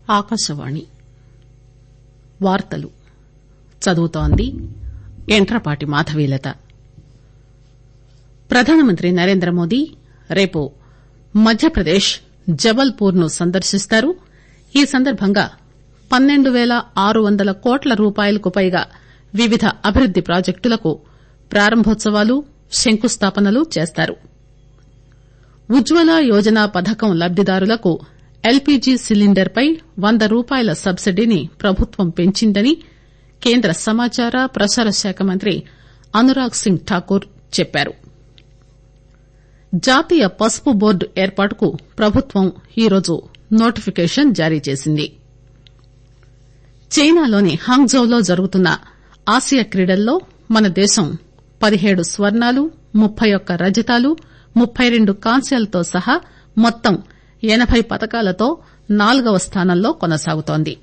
ఆకాశవాణి వార్తలు చదువుతోంది యంట్రపాటి మాధవీలత ప్రధానమంత్రి నరేంద్రమోదీ రేపు మధ్యప్రదేశ్ జబల్ పూర్ ను సందర్శిస్తారు ఈ సందర్బంగా పన్నెండు పేల ఆరు వందల కోట్ల రూపాయలకు పైగా వివిధ అభివృద్ది ప్రాజెక్టులకు ప్రారంభోత్సవాలు శంకుస్థాపనలు చేస్తారు ఉజ్వల యోజన పథకం లబ్దిదారులకు ఎల్పీజీ సిలిండర్ పై వంద రూపాయల సబ్సిడీని ప్రభుత్వం పెంచిందని కేంద్ర సమాచార ప్రసార శాఖ మంత్రి అనురాగ్ సింగ్ ఠాకూర్ చెప్పారు జాతీయ పసుపు బోర్డు ఏర్పాటుకు ప్రభుత్వం ఈరోజు నోటిఫికేషన్ జారీ చేసింది చైనాలోని హాంగ్జౌలో జరుగుతున్న ఆసియా క్రీడల్లో మన దేశం పదిహేడు స్వర్ణాలు ముప్పై ఒక్క రజతాలు ముప్పై రెండు కాంస్యాలతో సహా మొత్తం ఎనబై పతకాలతో నాల్గవ స్థానంలో కొనసాగుతోంది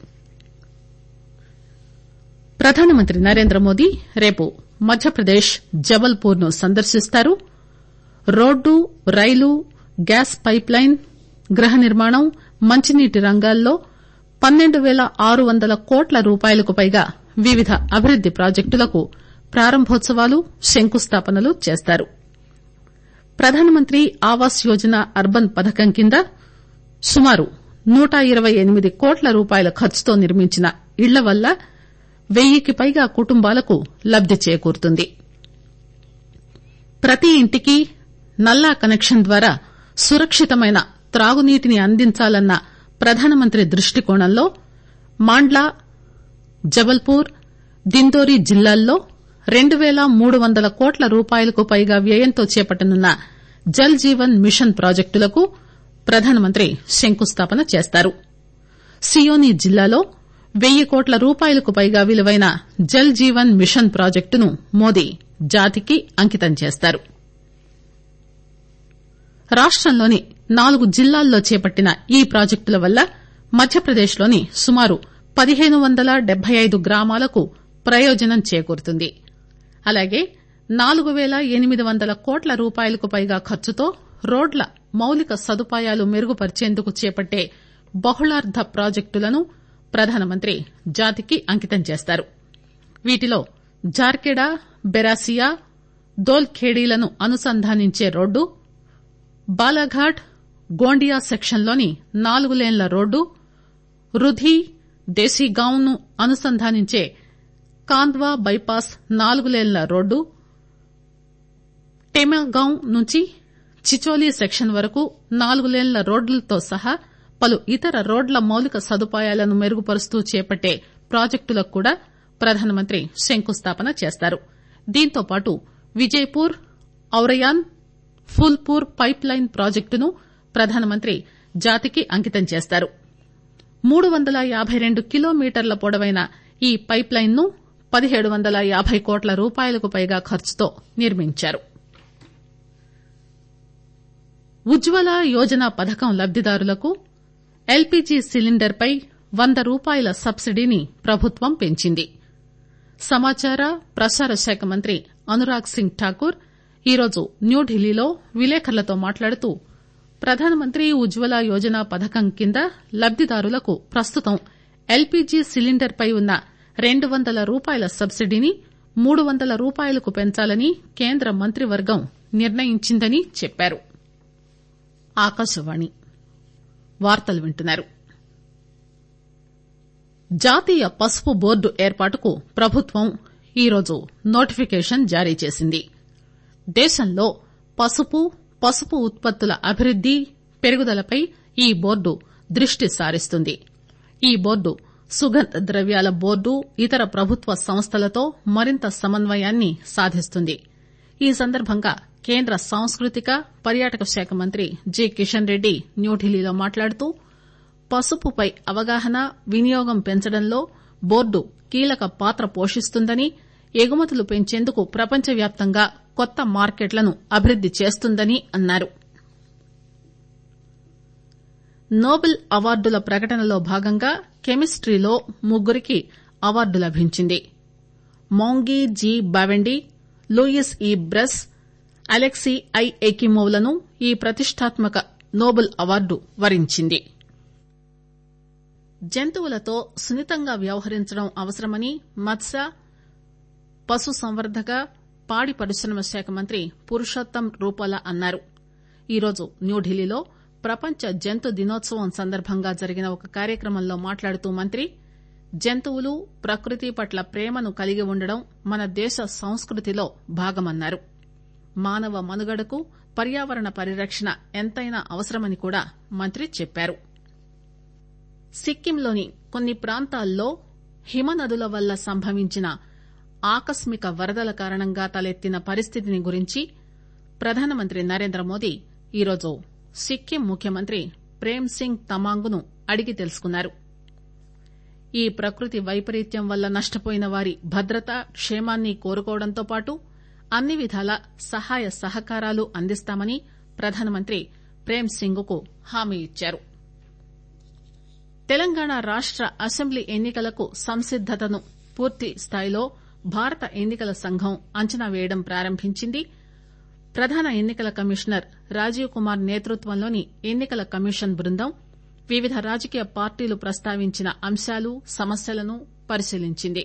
ప్రధానమంత్రి నరేంద్రమోదీ రేపు మధ్యప్రదేశ్ జబల్ పూర్ ను సందర్శిస్తారు road rail gas pipeline గృహ నిర్మాణం మంచినీటి రంగాల్లో పన్నెండు పేల ఆరు వందల కోట్ల రూపాయలకు పైగా వివిధ అభివృద్ది ప్రాజెక్టులకు ప్రారంభోత్సవాలు శంకుస్థాపనలు చేస్తారు ప్రధానమంత్రి ఆవాస్ యోజన అర్బన్ పథకం కింద సుమారు నూట ఇరవై ఎనిమిది కోట్ల రూపాయల ఖర్చుతో నిర్మించిన ఇళ్ల వల్ల వెయ్యికి పైగా కుటుంబాలకు లబ్ది చేకూరుతుంది ప్రతి ఇంటికి నల్లా కనెక్షన్ ద్వారా సురక్షితమైన త్రాగునీటిని అందించాలన్న ప్రధానమంత్రి దృష్టికోణంలో మాండ్లా జబల్ పూర్ దిందోరి జిల్లాల్లో రెండు పేల మూడు వందల కోట్ల రూపాయలకు పైగా వ్యయంతో చేపట్టనున్న జల్ జీవన్ మిషన్ ప్రాజెక్టులకు ప్రధానమంత్రి శంకుస్థాపన చేస్తారు సియోని జిల్లాలో వెయ్యి కోట్ల రూపాయలకు పైగా విలువైన జల్ జీవన్ మిషన్ ప్రాజెక్టును మోదీ జాతికి అంకితం చేస్తారు రాష్టంలోని నాలుగు జిల్లాల్లో చేపట్టిన ఈ ప్రాజెక్టుల వల్ల మధ్యప్రదేశ్ లోని సుమారు పదిహేను వందల డెబ్బై ఐదు గ్రామాలకు ప్రయోజనం చేకూరుతుంది అలాగే నాలుగు పేల ఎనిమిది వందల కోట్ల రూపాయలకు పైగా ఖర్చుతో రోడ్ల మౌలిక సదుపాయాలు మెరుగుపరిచేందుకు చేపట్టే బహుళార్ద ప్రాజెక్టులను ప్రధానమంత్రి జాతికి అంకితం చేస్తారు వీటిలో జార్కెడా బెరాసియా దోల్ ఖేడీలను అనుసంధానించే రోడ్డు బాలాఘాట్ గోండియా సెక్షన్లోని నాలుగు లేన్ల రోడ్డు రుధి దేశీగావ్ ను అనుసంధానించే కాంద్వా బైపాస్ నాలుగు లేన్ల రోడ్డు టెమాగావ్ నుంచి చిచోలి సెక్షన్ వరకు నాలుగు లేన్ల రోడ్లతో సహా పలు ఇతర రోడ్ల మౌలిక సదుపాయాలను మెరుగుపరుస్తూ చేపట్టే ప్రాజెక్టులకు కూడా ప్రధానమంత్రి శంకుస్థాపన చేస్తారు దీంతోపాటు విజయపూర్ ఔరయాన్ ఫూల్పూర్ పైప్ లైన్ ప్రాజెక్టును ప్రధానమంత్రి జాతికి అంకితం చేస్తారు మూడు వందల యాబై రెండు కిలోమీటర్ల పొడవైన ఈ పైప్ లైన్ ను పదిహేడు వందల యాబై కోట్ల రూపాయలకు పైగా ఖర్చుతో నిర్మించారు ఉజ్వల యోజన పథకం లబ్దిదారులకు ఎల్పీజీ సిలిండర్ పై వంద రూపాయల సబ్సిడీని ప్రభుత్వం పెంచింది సమాచార ప్రసార శాఖ మంత్రి అనురాగ్ సింగ్ ఠాకూర్ ఈరోజు న్యూఢిల్లీలో విలేకరులతో మాట్లాడుతూ ప్రధానమంత్రి ఉజ్వల యోజన పథకం కింద లబ్దిదారులకు ప్రస్తుతం ఎల్పీజీ సిలిండర్ పై ఉన్న రెండు వందల రూపాయల సబ్సిడీని మూడు వందల రూపాయలకు పెంచాలని కేంద్ర మంత్రివర్గం నిర్ణయించిందని చెప్పారు ఆకాశవాణి వార్తలు వింటున్నారు జాతీయ పసుపు బోర్డు ఏర్పాటుకు ప్రభుత్వం ఈరోజు నోటిఫికేషన్ జారీ చేసింది దేశంలో పసుపు పసుపు ఉత్పత్తుల అభివృద్ది పెరుగుదలపై ఈ బోర్డు దృష్టి సారిస్తుంది ఈ బోర్డు సుగంధ ద్రవ్యాల బోర్డు ఇతర ప్రభుత్వ సంస్థలతో మరింత సమన్వయాన్ని సాధిస్తుంది ఈ సందర్భంగా కేంద్ర సాంస్కృతిక పర్యాటక శాఖ మంత్రి జి కిషన్ రెడ్డి న్యూఢిల్లీలో మాట్లాడుతూ పసుపుపై అవగాహన వినియోగం పెంచడంలో బోర్డు కీలక పాత్ర పోషిస్తుందని ఎగుమతులు పెంచేందుకు ప్రపంచవ్యాప్తంగా కొత్త మార్కెట్లను అభివృద్ది చేస్తుందని అన్నారు నోబెల్ అవార్డుల ప్రకటనలో భాగంగా కెమిస్ట్రీలో ముగ్గురికి అవార్డు లభించింది మౌంగీ జీ బావెండి లూయిస్ ఈ బ్రెస్ అలెక్సీ ఐ ఎకిమోవ్ లను ఈ ప్రతిష్టాత్మక నోబెల్ అవార్డు వరించింది జంతువులతో సున్నితంగా వ్యవహరించడం అవసరమని మత్స్య పశుసంవర్ధక పాడి పరిశ్రమ శాఖ మంత్రి పురుషోత్తం రూపాల అన్నారు ఈరోజు న్యూఢిల్లీలో ప్రపంచ జంతు దినోత్సవం సందర్భంగా జరిగిన ఒక కార్యక్రమంలో మాట్లాడుతూ మంత్రి జంతువులు ప్రకృతి పట్ల ప్రేమను కలిగి ఉండడం మన దేశ సంస్కృతిలో భాగమన్నారు మానవ మనుగడకు పర్యావరణ పరిరక్షణ ఎంతైనా అవసరమని కూడా మంత్రి చెప్పారు సిక్కింలోని కొన్ని ప్రాంతాల్లో హిమనదుల వల్ల సంభవించిన ఆకస్మిక వరదల కారణంగా తలెత్తిన పరిస్థితిని గురించి ప్రధానమంత్రి నరేంద్రమోదీ ఈరోజు సిక్కిం ముఖ్యమంత్రి ప్రేమ్ సింగ్ తమాంగ్ను అడిగి తెలుసుకున్నారు ఈ ప్రకృతి వైపరీత్యం వల్ల నష్టపోయిన వారి భద్రత క్షేమాన్ని కోరుకోవడంతో పాటు అన్ని విధాల సహాయ సహకారాలు అందిస్తామని ప్రధానమంత్రి ప్రేమ్ సింగ్ కు హామీ ఇచ్చారు తెలంగాణ రాష్ట అసెంబ్లీ ఎన్ని కలకు సంసిద్దతను పూర్తి స్థాయిలో భారత ఎన్ని కల సంఘం అంచనా వేయడం ప్రారంభించింది ప్రధాన ఎన్ని కల కమిషనర్ రాజీవ్ కుమార్ నేతృత్వంలోని ఎన్ని కల కమిషన్ బృందం వివిధ రాజకీయ పార్టీలు ప్రస్తావించిన అంశాలు సమస్యలను పరిశీలించింది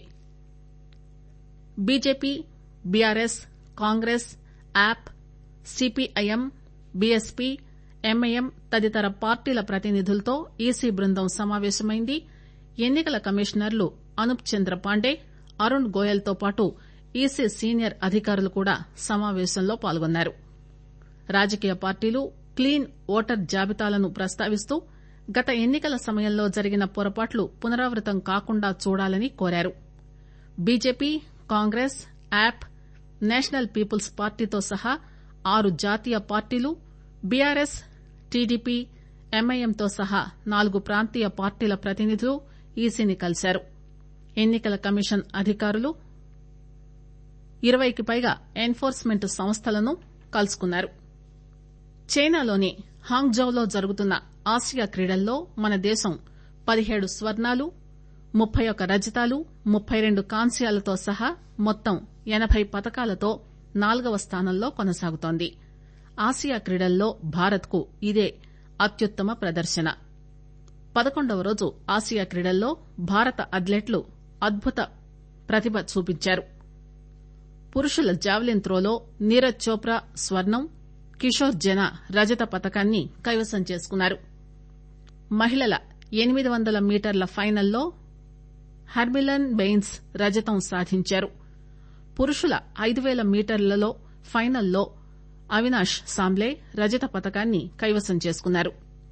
BJP BRS Congress AAP CPIM BSP MIM తదితర పార్టీల ప్రతినిధులతో ఈసీ బృందం సమావేశమైంది ఎన్ని కల కమిషనర్లు అనూప్ చంద్ర పాండే అరుణ్ గోయల్ తో పాటు ఈసీ సీనియర్ అధికారులు కూడా సమావేశంలో పాల్గొన్నారు రాజకీయ పార్టీలు క్లీన్ ఓటర్ జాబితాలను ప్రస్తావిస్తూ గత ఎన్ని కల సమయంలో జరిగిన పొరపాట్లు పునరావృతం కాకుండా చూడాలని కోరారు BJP Congress AAP National People's పార్టీతో సహా ఆరు జాతీయ పార్టీలు బీఆర్ఎస్ టీడీపీ ఎంఐఎంతో సహా నాలుగు ప్రాంతీయ పార్టీల ప్రతినిధులు ఈసీని కలిశారు ఎన్ని కల కమిషన్ అధికారులు ఇరవైకి పైగా ఎన్ఫోర్స్మెంట్ సంస్థలను కలుసుకున్నారు చైనాలోని హాంగ్జౌలో జరుగుతున్న ఆసియా క్రీడల్లో మన దేశం పదిహేడు స్వర్ణాలు ముప్పై ఒక్క రజతాలు ముప్పై రెండు కాంస్యాలతో సహా మొత్తం ఎనబై పతకాలతో నాల్గవ స్థానంలో కొనసాగుతోంది ఆసియా క్రీడల్లో భారత్ కు ఇదే అత్యుత్తమ ప్రదర్శన పదకొండవ రోజు ఆసియా క్రీడల్లో భారత అథ్లెట్లు అద్భుత ప్రతిభ చూపించారు పురుషుల జావెలిన్ త్రోలో నీరజ్ చోప్రా స్వర్ణం కిషోర్ జెనా రజత పతకాన్ని కైవసం చేసుకున్నారు మహిళల ఎనిమిది వందల మీటర్ల ఫైనల్లో హర్మిలన్ బెయిన్స్ రజతం సాధించారు పురుషుల ఐదు పేల మీటర్లలో ఫైనల్లో అవినాష్ సాంబ్లే రజత పతకాన్ని కైవసం చేసుకున్నారు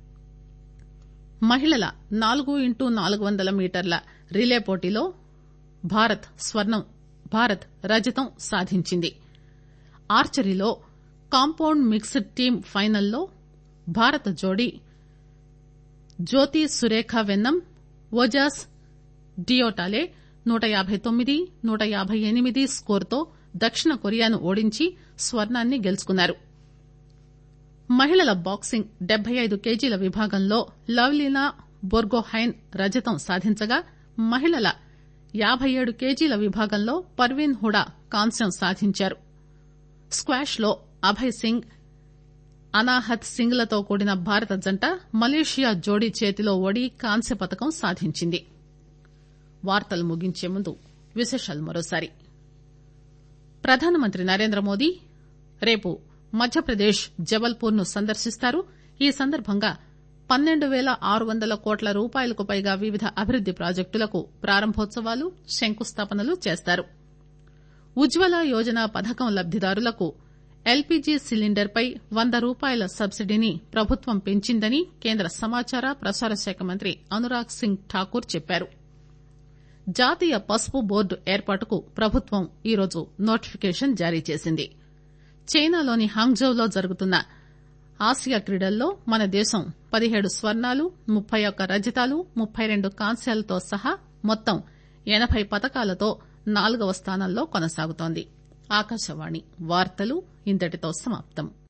మహిళల నాలుగు ఇంటూ నాలుగు వందల మీటర్ల రిలే పోటీలో భారత్ స్వర్ణం భారత్ రజతం సాధించింది ఆర్చరీలో కాంపౌండ్ మిక్స్డ్ టీమ్ ఫైనల్లో భారత జోడీ జ్యోతి సురేఖ వెన్నం ఓజాస్ డియోటాలే నూట యాబై తొమ్మిది నూట యాబై ఎనిమిది స్కోరుతో దక్షిణ కొరియాను ఓడించి స్వర్ణాన్ని గెలుచుకున్నారు మహిళల బాక్సింగ్ డెబ్బై ఐదు కేజీల విభాగంలో లవ్లీనా బోర్గోహైన్ రజతం సాధించగా మహిళల యాబై ఏడు కేజీల విభాగంలో పర్వీన్ హుడా కాంస్యం సాధించారు స్క్వాష్ లో అభయ్ సింగ్ అనాహత్ సింగ్ లతో కూడిన భారత జంట మలేషియా జోడీ చేతిలో ఓడి కాంస్య పతకం సాధించింది వార్తలు ముగించే ముందు విశేషాలు మరోసారి ప్రధానమంత్రి నరేంద్రమోదీ రేపు మధ్యప్రదేశ్ జబల్పూర్ ను సందర్శిస్తారు ఈ సందర్భంగా పన్నెండు పేల ఆరు వందల కోట్ల రూపాయలకు పైగా వివిధ అభివృద్ది ప్రాజెక్టులకు ప్రారంభోత్సవాలు శంకుస్థాపనలు చేస్తారు ఉజ్వల యోజన పథకం లబ్దిదారులకు ఎల్పీజీ సిలిండర్ పై వంద రూపాయల సబ్సిడీని ప్రభుత్వం పెంచిందని కేంద్ర సమాచార ప్రసార శాఖ మంత్రి అనురాగ్ సింగ్ ఠాకూర్ చెప్పారు జాతీయ పసుపు బోర్డు ఏర్పాటుకు ప్రభుత్వం ఈరోజు నోటిఫికేషన్ జారీ చేసింది చైనాలోని హాంగ్జౌలో జరుగుతున్న ఆసియా క్రీడల్లో మన దేశం పదిహేడు స్వర్ణాలు ముప్పై ఒక్క రజతాలు ముప్పై రెండు కాంస్యాలతో సహా మొత్తం ఎనబై పతకాలతో నాలుగవ స్థానంలో కొనసాగుతోంది ఆకాశవాణి వార్తలు ఇంతటితో సమాప్తం